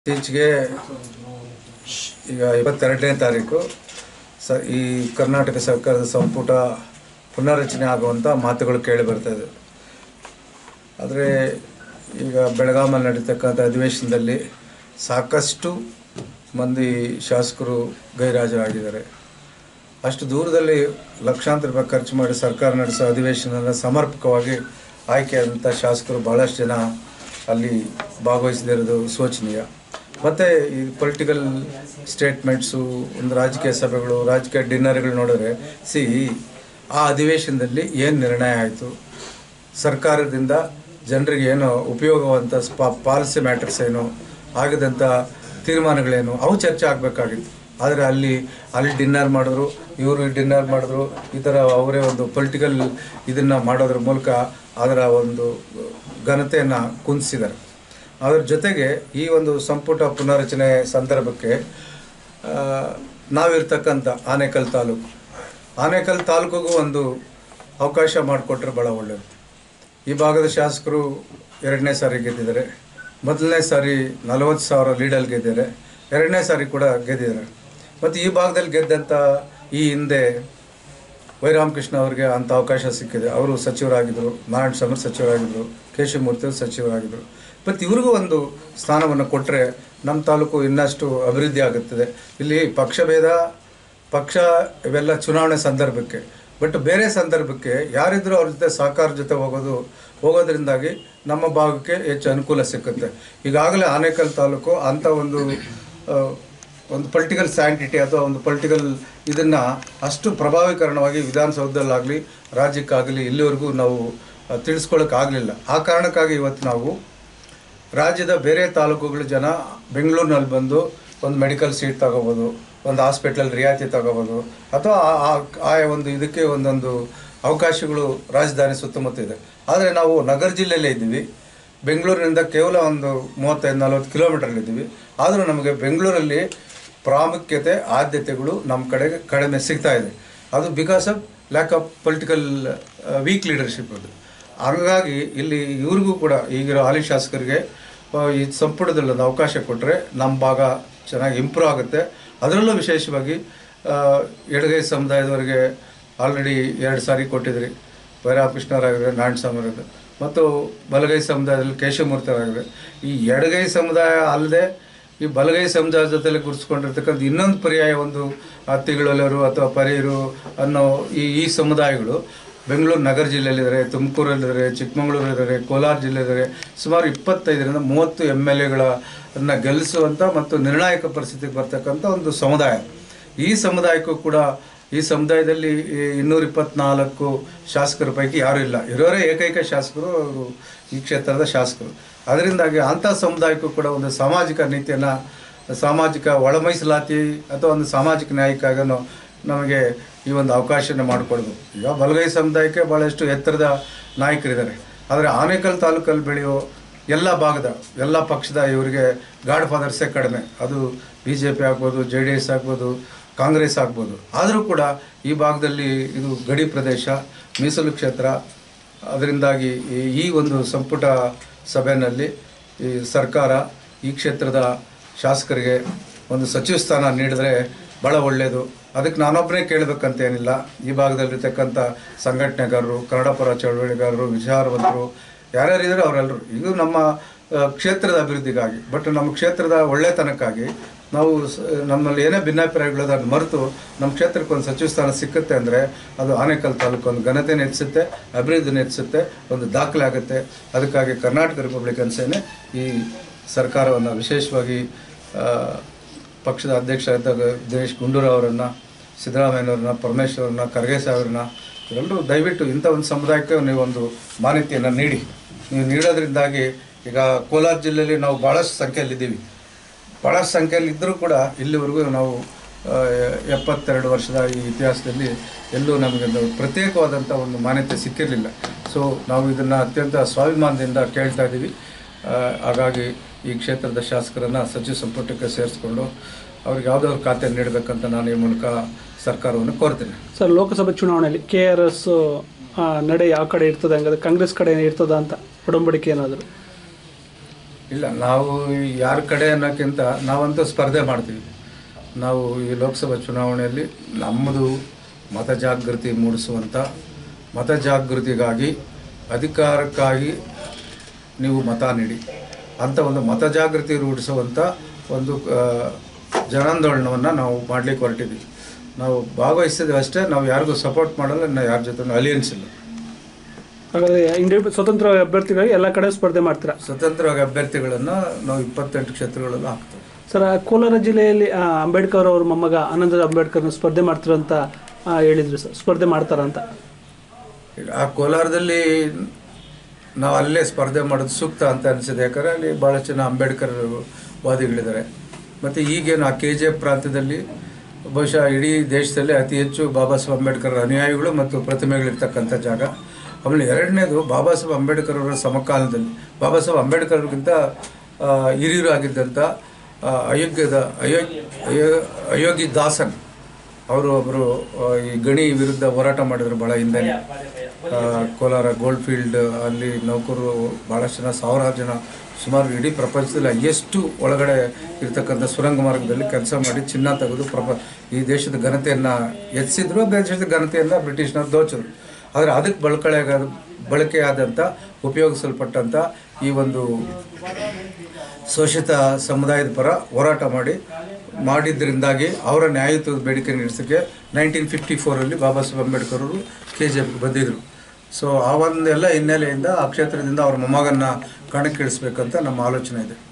ಇತ್ತೀಚೆಗೆ ಈಗ ಇಪ್ಪತ್ತೆರಡನೇ ತಾರೀಕು ಸ ಈ ಕರ್ನಾಟಕ ಸರ್ಕಾರದ ಸಂಪುಟ ಪುನರ್ರಚನೆ ಆಗುವಂಥ ಮಾತುಗಳು ಕೇಳಿ ಬರ್ತಾ ಇದೆ ಆದರೆ ಈಗ ಬೆಳಗಾಮಲ್ಲಿ ನಡೀತಕ್ಕಂಥ ಅಧಿವೇಶನದಲ್ಲಿ ಸಾಕಷ್ಟು ಮಂದಿ ಶಾಸಕರು ಗೈರಾಜರಾಗಿದ್ದಾರೆ ಅಷ್ಟು ದೂರದಲ್ಲಿ ಲಕ್ಷಾಂತರ ರೂಪಾಯಿ ಖರ್ಚು ಮಾಡಿ ಸರ್ಕಾರ ನಡೆಸೋ ಅಧಿವೇಶನನ ಸಮರ್ಪಕವಾಗಿ ಆಯ್ಕೆಯಾದಂಥ ಶಾಸಕರು ಭಾಳಷ್ಟು ಜನ ಅಲ್ಲಿ ಭಾಗವಹಿಸದಿರೋದು ಶೋಚನೀಯ ಮತ್ತು ಈ ಪೊಲಿಟಿಕಲ್ ಸ್ಟೇಟ್ಮೆಂಟ್ಸು ಒಂದು ರಾಜಕೀಯ ಸಭೆಗಳು ರಾಜಕೀಯ ಡಿನ್ನರ್ಗಳು ನೋಡಿದ್ರೆ ಸಿ ಆ ಅಧಿವೇಶನದಲ್ಲಿ ಏನು ನಿರ್ಣಯ ಆಯಿತು ಸರ್ಕಾರದಿಂದ ಜನರಿಗೆ ಏನು ಉಪಯೋಗವಂಥ ಸ್ಪಾ ಪಾಲಿಸಿ ಮ್ಯಾಟರ್ಸ್ ಏನು ಆಗದಂಥ ತೀರ್ಮಾನಗಳೇನು ಅವು ಚರ್ಚೆ ಆಗಬೇಕಾಗಿತ್ತು ಆದರೆ ಅಲ್ಲಿ ಅಲ್ಲಿ ಡಿನ್ನರ್ ಮಾಡಿದ್ರು ಇವರು ಡಿನ್ನರ್ ಮಾಡಿದ್ರು ಈ ಥರ ಅವರೇ ಒಂದು ಪೊಲಿಟಿಕಲ್ ಇದನ್ನು ಮಾಡೋದ್ರ ಮೂಲಕ ಅದರ ಒಂದು ಘನತೆಯನ್ನು ಕುಂದಿಸಿದ್ದಾರೆ ಅದರ ಜೊತೆಗೆ ಈ ಒಂದು ಸಂಪುಟ ಪುನರ್ರಚನೆ ಸಂದರ್ಭಕ್ಕೆ ಆ, ನಾವಿರ್ತಕ್ಕಂಥ ಆನೇಕಲ್ ತಾಲೂಕು ಆನೇಕಲ್ ತಾಲೂಕಿಗೂ ಒಂದು ಅವಕಾಶ ಮಾಡಿಕೊಟ್ರೆ ಭಾಳ ಒಳ್ಳೆಯದು ಈ ಭಾಗದ ಶಾಸಕರು ಎರಡನೇ ಸಾರಿ ಗೆದ್ದಿದ್ದಾರೆ ಮೊದಲನೇ ಸಾರಿ ನಲವತ್ತು ಸಾವಿರ ಲೀಡಲ್ಲಿ ಗೆದ್ದಿದ್ದಾರೆ ಎರಡನೇ ಸಾರಿ ಕೂಡ ಗೆದ್ದಿದ್ದಾರೆ ಮತ್ತು ಈ ಭಾಗದಲ್ಲಿ ಗೆದ್ದಂಥ ಈ ಹಿಂದೆ ವೈರಾಮಕೃಷ್ಣ ಅವರಿಗೆ ಅಂಥ ಅವಕಾಶ ಸಿಕ್ಕಿದೆ ಅವರು ಸಚಿವರಾಗಿದ್ದರು ನಾರಾಯಣ ಸ್ವಾಮಿ ಸಚಿವರಾಗಿದ್ದರು ಕೇಶವಮೂರ್ತಿ ಅವರು ಸಚಿವರಾಗಿದ್ದರು ಮತ್ತು ಇವ್ರಿಗೂ ಒಂದು ಸ್ಥಾನವನ್ನು ಕೊಟ್ಟರೆ ನಮ್ಮ ತಾಲೂಕು ಇನ್ನಷ್ಟು ಅಭಿವೃದ್ಧಿ ಆಗುತ್ತದೆ ಇಲ್ಲಿ ಪಕ್ಷಭೇದ ಪಕ್ಷ ಇವೆಲ್ಲ ಚುನಾವಣೆ ಸಂದರ್ಭಕ್ಕೆ ಬಟ್ ಬೇರೆ ಸಂದರ್ಭಕ್ಕೆ ಯಾರಿದ್ರೂ ಅವ್ರ ಜೊತೆ ಸಹಕಾರ ಜೊತೆ ಹೋಗೋದು ಹೋಗೋದ್ರಿಂದಾಗಿ ನಮ್ಮ ಭಾಗಕ್ಕೆ ಹೆಚ್ಚು ಅನುಕೂಲ ಸಿಕ್ಕುತ್ತೆ ಈಗಾಗಲೇ ಆನೇಕಲ್ ತಾಲೂಕು ಅಂಥ ಒಂದು ಆ, ಒಂದು ಪೊಲಿಟಿಕಲ್ ಸ್ಯಾಂಟಿಟಿ ಅಥವಾ ಒಂದು ಪೊಲಿಟಿಕಲ್ ಇದನ್ನು ಅಷ್ಟು ಪ್ರಭಾವೀಕರಣವಾಗಿ ವಿಧಾನಸೌಧದಲ್ಲಾಗಲಿ ರಾಜ್ಯಕ್ಕಾಗಲಿ ಇಲ್ಲಿವರೆಗೂ ನಾವು ಆ, ತಿಳಿಸ್ಕೊಳ್ಳೋಕ್ಕಾಗಲಿಲ್ಲ ಆ ಕಾರಣಕ್ಕಾಗಿ ಇವತ್ತು ನಾವು ರಾಜ್ಯದ ಬೇರೆ ತಾಲೂಕುಗಳ ಜನ ಬೆಂಗಳೂರಿನಲ್ಲಿ ಬಂದು ಒಂದು ಮೆಡಿಕಲ್ ಸೀಟ್ ತಗೋಬೋದು ಒಂದು ಹಾಸ್ಪಿಟಲ್ ರಿಯಾಯಿತಿ ತಗೋಬೋದು ಅಥವಾ ಆ- ಆ- ಆ ಒಂದು ಇದಕ್ಕೆ ಒಂದೊಂದು ಅವಕಾಶಗಳು ರಾಜಧಾನಿ ಸುತ್ತಮುತ್ತ ಇದೆ ಆದರೆ ನಾವು ನಗರ ಜಿಲ್ಲೆಯಲ್ಲೇ ಇದ್ದೀವಿ ಬೆಂಗಳೂರಿನಿಂದ ಕೇವಲ ಒಂದು ಮೂವತ್ತೈದು ನಲವತ್ತು ಕಿಲೋಮೀಟರ್ಲಿದ್ದೀವಿ ಆದರೂ ನಮಗೆ ಬೆಂಗಳೂರಲ್ಲಿ ಪ್ರಾಮುಖ್ಯತೆ ಆದ್ಯತೆಗಳು ನಮ್ಮ ಕಡೆಗೆ ಕಡಿಮೆ ಸಿಗ್ತಾ ಇದೆ ಅದು because of lack of political weak leadership ಅದು ಹಾಗಾಗಿ ಇಲ್ಲಿ ಇವ್ರಿಗೂ ಕೂಡ ಈಗಿರೋ ಹಾಲಿ ಶಾಸಕರಿಗೆ ಆ, ಈ ಸಂಪುಟದಲ್ಲಿ ಒಂದು ಅವಕಾಶ ಕೊಟ್ಟರೆ ನಮ್ಮ ಭಾಗ ಚೆನ್ನಾಗಿ ಇಂಪ್ರೂವ್ ಆಗುತ್ತೆ ಅದರಲ್ಲೂ ವಿಶೇಷವಾಗಿ ಆ, ಎಡಗೈ ಸಮುದಾಯದವರಿಗೆ ಆಲ್ರೆಡಿ ಎರಡು ಸಾರಿ ಕೊಟ್ಟಿದ್ರಿ ವೈರಾಕೃಷ್ಣರಾಗಿದ್ರೆ ನಾರಾಯಣ ಸ್ವಾಮಿಯವರಾಗಿದ್ರೆ ಮತ್ತು ಬಲಗೈ ಸಮುದಾಯದಲ್ಲಿ ಕೇಶವಮೂರ್ತಿಯವರಾಗಿದ್ರೆ ಈ ಎಡಗೈ ಸಮುದಾಯ ಅಲ್ಲದೆ ಈ ಬಲಗೈ ಸಮುದಾಯದ ಜೊತೆಲಿ ಗುರುತಿಸ್ಕೊಂಡಿರ್ತಕ್ಕಂಥ ಇನ್ನೊಂದು ಪರ್ಯಾಯ ಒಂದು ಅತ್ತಿಗಳಲ್ಲರು ಅಥವಾ ಪರಿಯರು ಅನ್ನೋ ಈ ಈ ಸಮುದಾಯಗಳು ಬೆಂಗಳೂರು ನಗರ ಜಿಲ್ಲೆಯಲ್ಲಿದ್ದಾರೆ ತುಮಕೂರಲ್ಲಿದ್ದಾರೆ ಚಿಕ್ಕಮಗಳೂರಲ್ಲಿದ್ದಾರೆ ಕೋಲಾರ ಜಿಲ್ಲೆಯಿದ್ದಾರೆ ಸುಮಾರು ಇಪ್ಪತ್ತೈದರಿಂದ ಮೂವತ್ತು ಎಮ್ ಎಲ್ ಎಗಳನ್ನ ಗೆಲ್ಲಿಸುವಂಥ ಮತ್ತು ನಿರ್ಣಾಯಕ ಪರಿಸ್ಥಿತಿಗೆ ಬರ್ತಕ್ಕಂಥ ಒಂದು ಸಮುದಾಯ ಈ ಸಮುದಾಯಕ್ಕೂ ಕೂಡ ಈ ಸಮುದಾಯದಲ್ಲಿ ಈ ಇನ್ನೂರ ಇಪ್ಪತ್ನಾಲ್ಕು ಶಾಸಕರ ಪೈಕಿ ಯಾರೂ ಇಲ್ಲ ಇರೋರೇ ಏಕೈಕ ಶಾಸಕರು ಅವರು ಈ ಕ್ಷೇತ್ರದ ಶಾಸಕರು ಅದರಿಂದಾಗಿ ಅಂಥ ಸಮುದಾಯಕ್ಕೂ ಕೂಡ ಒಂದು ಸಾಮಾಜಿಕ ನೀತಿಯನ್ನು ಸಾಮಾಜಿಕ ಒಳ ಮೀಸಲಾತಿ ಅಥವಾ ಒಂದು ಸಾಮಾಜಿಕ ನ್ಯಾಯಕ್ಕಾಗನು ನಮಗೆ ಈ ಒಂದು ಅವಕಾಶನ ಮಾಡಿಕೊಡ್ಬೇಕು ಈಗ ಬಲಗೈ ಸಮುದಾಯಕ್ಕೆ ಭಾಳಷ್ಟು ಎತ್ತರದ ನಾಯಕರಿದ್ದಾರೆ ಆದರೆ ಆನೇಕಲ್ ತಾಲೂಕಲ್ಲಿ ಬೆಳೆಯೋ ಎಲ್ಲ ಭಾಗದ ಎಲ್ಲ ಪಕ್ಷದ ಇವರಿಗೆ ಗಾಡ್ ಫಾದರ್ಸೇ ಕಡಿಮೆ ಅದು ಬಿ ಜೆ ಪಿ ಆಗ್ಬೋದು ಜೆ ಡಿ ಎಸ್ ಆಗ್ಬೋದು ಕಾಂಗ್ರೆಸ್ ಆಗ್ಬೋದು ಆದರೂ ಕೂಡ ಈ ಭಾಗದಲ್ಲಿ ಇದು ಗಡಿ ಪ್ರದೇಶ ಮೀಸಲು ಕ್ಷೇತ್ರ ಅದರಿಂದಾಗಿ ಈ- ಈ ಒಂದು ಸಂಪುಟ ಸಭೆಯಲ್ಲಿ ಈ ಸರ್ಕಾರ ಈ ಕ್ಷೇತ್ರದ ಶಾಸಕರಿಗೆ ಒಂದು ಸಚಿವ ಸ್ಥಾನ ನೀಡಿದ್ರೆ ಭಾಳ ಒಳ್ಳೆಯದು ಅದಕ್ಕೆ ನಾನೊಬ್ಬನೇ ಕೇಳಬೇಕಂತ ಏನಿಲ್ಲ ಈ ಭಾಗದಲ್ಲಿರ್ತಕ್ಕಂಥ ಸಂಘಟನೆಗಾರರು ಕನ್ನಡ ಪರ ಚಳವಳಿಗಾರರು ವಿಚಾರವಂತರು ಯಾರ್ಯಾರಿದ್ದಾರೆ ಅವರೆಲ್ಲರೂ ಇದು ನಮ್ಮ ಆ, ಕ್ಷೇತ್ರದ ಅಭಿವೃದ್ಧಿಗಾಗಿ ಬಟ್ ನಮ್ಮ ಕ್ಷೇತ್ರದ ಒಳ್ಳೆತನಕ್ಕಾಗಿ ನಾವು ಸ- ನಮ್ಮಲ್ಲಿ ಏನೇ ಭಿನ್ನಾಭಿಪ್ರಾಯಗಳು ಅದನ್ನು ಮರೆತು ನಮ್ಮ ಕ್ಷೇತ್ರಕ್ಕೆ ಒಂದು ಸಚಿವ ಸ್ಥಾನ ಸಿಕ್ಕುತ್ತೆ ಅಂದರೆ ಅದು ಆನೇಕಲ್ ತಾಲೂಕು ಒಂದು ಘನತೆನ ಹೆಚ್ಚಿಸುತ್ತೆ ಅಭಿವೃದ್ಧಿನ ಹೆಚ್ಚಿಸುತ್ತೆ ಒಂದು ದಾಖಲೆ ಆಗುತ್ತೆ ಅದಕ್ಕಾಗಿ ಕರ್ನಾಟಕ ರಿಪಬ್ಲಿಕನ್ ಸೇನೆ ಈ ಸರ್ಕಾರವನ್ನು ವಿಶೇಷವಾಗಿ ಆ, ಪಕ್ಷದ ಅಧ್ಯಕ್ಷರಾದ ದಿನೇಶ್ ಗುಂಡೂರಾವ್ ಅವರನ್ನು ಸಿದ್ದರಾಮಯ್ಯನವ್ರನ್ನ ಪರಮೇಶ್ವರನ್ನ ಖರ್ಗೆ ಸಾಹೇಬ್ರನ್ನ ಇವರೆಲ್ಲರೂ ದಯವಿಟ್ಟು ಇಂಥ ಒಂದು ಸಮುದಾಯಕ್ಕೆ ನೀವು ಒಂದು ಮಾನ್ಯತೆಯನ್ನು ನೀಡಿ ನೀವು ನೀಡೋದ್ರಿಂದಾಗಿ ಈಗ ಕೋಲಾರ ಜಿಲ್ಲೆಯಲ್ಲಿ ನಾವು ಭಾಳಷ್ಟು ಸಂಖ್ಯೆಯಲ್ಲಿದ್ದೀವಿ ಭಾಳಷ್ಟು ಸಂಖ್ಯೆಯಲ್ಲಿ ಇದ್ದರೂ ಕೂಡ ಇಲ್ಲಿವರೆಗೂ ನಾವು ಆ, ಎಪ್ಪತ್ತೆರಡು ವರ್ಷದ ಈ ಇತಿಹಾಸದಲ್ಲಿ ಎಲ್ಲೂ ನಮಗೆ ಒಂದು ಪ್ರತ್ಯೇಕವಾದಂಥ ಒಂದು ಮಾನ್ಯತೆ ಸಿಕ್ಕಿರಲಿಲ್ಲ ಸೊ ನಾವು ಇದನ್ನು ಅತ್ಯಂತ ಸ್ವಾಭಿಮಾನದಿಂದ ಕೇಳ್ತಾ ಇದ್ದೀವಿ ಆ, ಹಾಗಾಗಿ ಈ ಕ್ಷೇತ್ರದ ಶಾಸಕರನ್ನು ಸಚಿವ ಸಂಪುಟಕ್ಕೆ ಸೇರಿಸ್ಕೊಂಡು ಅವ್ರಿಗೆ ಯಾವುದಾದ್ರು ಖಾತೆ ನೀಡಬೇಕಂತ ನಾನು ಈ ಮೂಲಕ ಸರ್ಕಾರವನ್ನು ಕೋರ್ತೀನಿ ಸರ್ ಲೋಕಸಭೆ ಚುನಾವಣೆಯಲ್ಲಿ ಕೆ ಆರ್ ಎಸ್ ನಡೆ ಯಾವ ಕಡೆ ಇರ್ತದೆ ಹಂಗಾದ್ರೆ ಕಾಂಗ್ರೆಸ್ ಕಡೆ ಇರ್ತದ ಅಂತ ಒಡಂಬಡಿಕೆ ಏನಾದರೂ ಇಲ್ಲ ನಾವು ಯಾರ ಕಡೆ ಅನ್ನೋಕ್ಕಿಂತ ನಾವಂತೂ ಸ್ಪರ್ಧೆ ಮಾಡ್ತೀವಿ ನಾವು ಈ ಲೋಕಸಭಾ ಚುನಾವಣೆಯಲ್ಲಿ ನಮ್ಮದು ಮತ ಜಾಗೃತಿ ಮೂಡಿಸುವಂಥ ಮತ ಜಾಗೃತಿಗಾಗಿ ಅಧಿಕಾರಕ್ಕಾಗಿ ನೀವು ಮತ ನೀಡಿ ಅಂತ ಒಂದು ಮತ ಜಾಗೃತಿ ರೂಢಿಸುವಂಥ ಒಂದು ಆ, ಜನಾಂದೋಲನವನ್ನು ನಾವು ಮಾಡಲಿಕ್ಕೆ ಹೊರಟಿದ್ದೀವಿ ನಾವು ಭಾಗವಹಿಸಿದ್ವಿ ಅಷ್ಟೇ ನಾವು ಯಾರಿಗೂ ಸಪೋರ್ಟ್ ಮಾಡಲ್ಲ ನಾವು ಯಾರ ಜೊತೆ ಅಲಿಯನ್ಸ್ ಇಲ್ಲ ಹಾಗಾದ್ರೆ ಇಂಡಿಪೆ ಸ್ವತಂತ್ರ ಅಭ್ಯರ್ಥಿಗಾಗಿ ಎಲ್ಲ ಕಡೆ ಸ್ಪರ್ಧೆ ಮಾಡ್ತೀರಾ ಸ್ವತಂತ್ರವಾಗಿ ಅಭ್ಯರ್ಥಿಗಳನ್ನು ನಾವು ಇಪ್ಪತ್ತೆಂಟು ಕ್ಷೇತ್ರಗಳಲ್ಲೂ ಹಾಕ್ತೇವೆ ಸರ್ ಆ ಕೋಲಾರ ಜಿಲ್ಲೆಯಲ್ಲಿ ಆ, ಅಂಬೇಡ್ಕರ್ ಅವ್ರ ಮೊಮ್ಮಗ ಆನಂದ ಅಂಬೇಡ್ಕರ್ನ ಸ್ಪರ್ಧೆ ಮಾಡ್ತೀರಂತ ಆ, ಹೇಳಿದ್ರು ಸರ್ ಸ್ಪರ್ಧೆ ಮಾಡ್ತಾರಂತ ಈಗ ಆ ಕೋಲಾರದಲ್ಲಿ ನಾವು ಅಲ್ಲೇ ಸ್ಪರ್ಧೆ ಮಾಡೋದು ಸೂಕ್ತ ಅಂತ ಅನಿಸಿದೆ ಯಾಕಂದರೆ ಅಲ್ಲಿ ಭಾಳ ಜನ ಅಂಬೇಡ್ಕರ್ ವಾದಿಗಳಿದ್ದಾರೆ ಮತ್ತು ಈಗೇನು ಆ ಕೆ ಜಿ ಎಫ್ ಪ್ರಾಂತ್ಯದಲ್ಲಿ ಬಹುಶಃ ಇಡೀ ದೇಶದಲ್ಲಿ ಅತಿ ಹೆಚ್ಚು ಬಾಬಾ ಸಾಹೇಬ್ ಅಂಬೇಡ್ಕರ್ ಅನುಯಾಯಿಗಳು ಮತ್ತು ಪ್ರತಿಮೆಗಳಿರ್ತಕ್ಕಂಥ ಜಾಗ ಆಮೇಲೆ ಎರಡನೇದು ಬಾಬಾ ಸಾಹೇಬ್ ಅಂಬೇಡ್ಕರ್ ಅವರ ಸಮಕಾಲದಲ್ಲಿ ಬಾಬಾ ಸಾಹೇಬ್ ಅಂಬೇಡ್ಕರ್ ಅವ್ರಿಗಿಂತ ಆ, ಹಿರಿಯರು ಆಗಿದ್ದಂಥ ಆ, ಅಯೋಗ್ಯದ ಅಯೋಗ್ಯ ಅಯೋ- ಅಯೋಗಿ ದಾಸನ್ ಅವರು ಒಬ್ಬರು ಈ ಗಣಿ ವಿರುದ್ಧ ಹೋರಾಟ ಮಾಡಿದ್ರು ಭಾಳ ಹಿಂದೆ ಆ, ಕೋಲಾರ ಗೋಲ್ಡ್ ಫೀಲ್ಡ್ ಅಲ್ಲಿ ನೌಕರರು ಭಾಳಷ್ಟು ಜನ ಸಾವಿರಾರು ಜನ ಸುಮಾರು ಇಡೀ ಪ್ರಪಂಚದಲ್ಲಿ ಎಷ್ಟು ಒಳಗಡೆ ಇರ್ತಕ್ಕಂಥ ಸುರಂಗ ಮಾರ್ಗದಲ್ಲಿ ಕೆಲಸ ಮಾಡಿ ಚಿನ್ನ ತೆಗೆದು ಪ್ರಪ ಈ ದೇಶದ ಘನತೆಯನ್ನು ಎತ್ತಿಸಿದ್ರು ದೇಶದ ಘನತೆಯನ್ನು ಬ್ರಿಟಿಷ್ನವ್ರು ದೋಚಿದ್ರು ಆದರೆ ಅದಕ್ಕೆ ಬಳಕೆ ಬಳಕೆಯಾದಂಥ ಉಪಯೋಗಿಸಲ್ಪಟ್ಟಂಥ ಈ ಒಂದು ಶೋಷಿತ ಸಮುದಾಯದ ಪರ ಹೋರಾಟ ಮಾಡಿ ಮಾಡಿದ್ದರಿಂದಾಗಿ ಅವರ ನ್ಯಾಯಯುತದ ಬೇಡಿಕೆ ನಡೆಸೋಕ್ಕೆ ನೈನ್ಟೀನ್ ಫಿಫ್ಟಿ ಫೋರಲ್ಲಿ ಬಾಬಾ ಸಾಹೇಬ್ ಅಂಬೇಡ್ಕರ್ ಅವರು ಕೆ ಜಿ ಎಫ್ಗೆ ಬಂದಿದ್ದರು ಸೊ ಆ ಒಂದೆಲ್ಲ ಹಿನ್ನೆಲೆಯಿಂದ ಆ ಕ್ಷೇತ್ರದಿಂದ ಅವ್ರ ಮೊಮ್ಮಗನ್ನ ಕಣಕ್ಕಿಳಿಸ್ಬೇಕಂತ ನಮ್ಮ ಆಲೋಚನೆ ಇದೆ